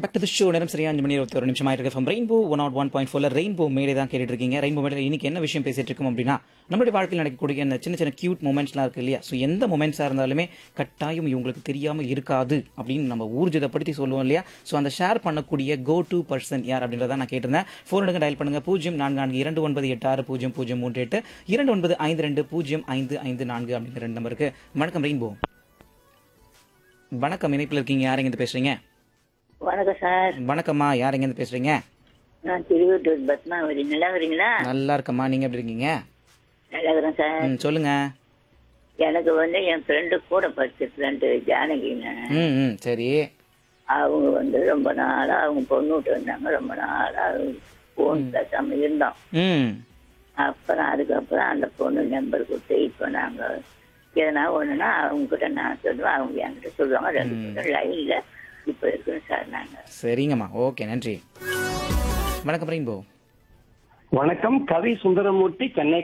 back to the show நேரம் சரியா அஞ்சு மணி இருபத்தி ஒரு நிமிஷம் ஆயிருக்கு from rainbow one not one point ஃபோர்ல ரெயின்போ மேடே தான் கேட்டுட்டு இருக்கீங்க ரெயின்போ மேடே இன்னைக்கு என்ன விஷயம் பேசிட்டு இருக்கோம் அப்படின்னா நம்மளுடைய வாழ்க்கையில் நடக்கக்கூடிய இந்த சின்ன சின்ன கியூட் மூமெண்ட்ஸ்லாம் இருக்கு இல்லையா ஸோ எந்த மூமெண்ட்ஸாக இருந்தாலுமே கட்டாயம் இவங்களுக்கு தெரியாம இருக்காது அப்படின்னு நம்ம ஊர்ஜிதப்படுத்தி சொல்லுவோம் இல்லையா ஸோ அந்த ஷேர் பண்ணக்கூடிய கோ டு பர்சன் யார் அப்படின்றத நான் கேட்டிருந்தேன் ஃபோன் எடுங்க டயல் பண்ணுங்க பூஜ்ஜியம் நான்கு நான்கு இரண்டு ஒன்பது எட்டு ஆறு பூஜ்ஜியம் பூஜ்ஜியம் மூன்று எட்டு இரண்டு ஒன்பது ஐந்து ரெண்டு பூஜ்ஜியம் ஐந்து ஐந்து நான்கு அப்படிங்கிற ரெண்டு நம்பருக்கு வணக்கம் ரெயின்போ வணக்கம் இணைப்பில் இருக்கீங்க யார் எங்க பேசுறீங்க வணக்கம் சார் வணக்கம்மா யார் எங்கேருந்து பேசுறீங்க நான் திருவட்டூர் பத்மாவதி நல்லா வரீங்களா நல்லா இருக்கம்மா நீங்க எப்படி இருக்கீங்க நல்லா இருக்கிறேன் சார் ம் சொல்லுங்க எனக்கு வந்து என் ஃப்ரெண்டு கூட படிச்ச ஃப்ரெண்டு ஜானகிங்க ம் ம் சரி அவங்க வந்து ரொம்ப நாளா அவங்க பொண்ணு விட்டு வந்தாங்க ரொம்ப நாளா ஃபோன் பேசாம இருந்தோம் ம் அப்புறம் அதுக்கப்புறம் அந்த பொண்ணு நம்பர் கொடுத்து இப்போ நாங்கள் எதனா ஒன்றுனா அவங்க கிட்ட நான் சொல்லுவேன் அவங்க என்கிட்ட சொல்லுவாங்க ரெண்டு பேரும் லைனில் இப்போ இருக்குன்னு சார் நாங்கள் சரிங்கம்மா ஓகே நன்றி வணக்கம் ரெயின்போ வணக்கம் கவி சுந்தரமூர்த்தி சென்னை